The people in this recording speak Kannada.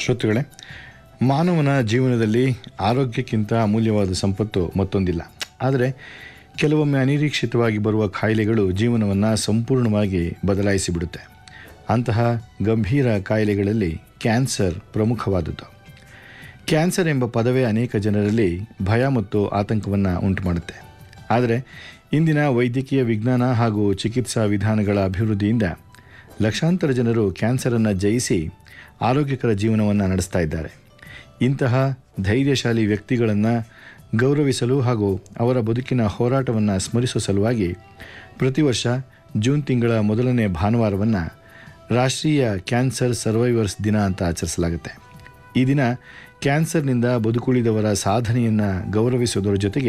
ಶ್ರೋತೃಗಳೇ ಮಾನವನ ಜೀವನದಲ್ಲಿ ಆರೋಗ್ಯಕ್ಕಿಂತ ಅಮೂಲ್ಯವಾದ ಸಂಪತ್ತು ಮತ್ತೊಂದಿಲ್ಲ ಆದರೆ ಕೆಲವೊಮ್ಮೆ ಅನಿರೀಕ್ಷಿತವಾಗಿ ಬರುವ ಕಾಯಿಲೆಗಳು ಜೀವನವನ್ನು ಸಂಪೂರ್ಣವಾಗಿ ಬದಲಾಯಿಸಿಬಿಡುತ್ತೆ ಅಂತಹ ಗಂಭೀರ ಕಾಯಿಲೆಗಳಲ್ಲಿ ಕ್ಯಾನ್ಸರ್ ಪ್ರಮುಖವಾದದ್ದು ಕ್ಯಾನ್ಸರ್ ಎಂಬ ಪದವೇ ಅನೇಕ ಜನರಲ್ಲಿ ಭಯ ಮತ್ತು ಆತಂಕವನ್ನು ಉಂಟುಮಾಡುತ್ತೆ ಆದರೆ ಇಂದಿನ ವೈದ್ಯಕೀಯ ವಿಜ್ಞಾನ ಹಾಗೂ ಚಿಕಿತ್ಸಾ ವಿಧಾನಗಳ ಅಭಿವೃದ್ಧಿಯಿಂದ ಲಕ್ಷಾಂತರ ಜನರು ಕ್ಯಾನ್ಸರನ್ನು ಜಯಿಸಿ ಆರೋಗ್ಯಕರ ಜೀವನವನ್ನು ನಡೆಸ್ತಾ ಇದ್ದಾರೆ ಇಂತಹ ಧೈರ್ಯಶಾಲಿ ವ್ಯಕ್ತಿಗಳನ್ನು ಗೌರವಿಸಲು ಹಾಗೂ ಅವರ ಬದುಕಿನ ಹೋರಾಟವನ್ನು ಸ್ಮರಿಸುವ ಸಲುವಾಗಿ ಪ್ರತಿ ವರ್ಷ ಜೂನ್ ತಿಂಗಳ ಮೊದಲನೇ ಭಾನುವಾರವನ್ನು ರಾಷ್ಟ್ರೀಯ ಕ್ಯಾನ್ಸರ್ ಸರ್ವೈವರ್ಸ್ ದಿನ ಅಂತ ಆಚರಿಸಲಾಗುತ್ತೆ ಈ ದಿನ ಕ್ಯಾನ್ಸರ್ನಿಂದ ಬದುಕುಳಿದವರ ಸಾಧನೆಯನ್ನು ಗೌರವಿಸುವುದರ ಜೊತೆಗೆ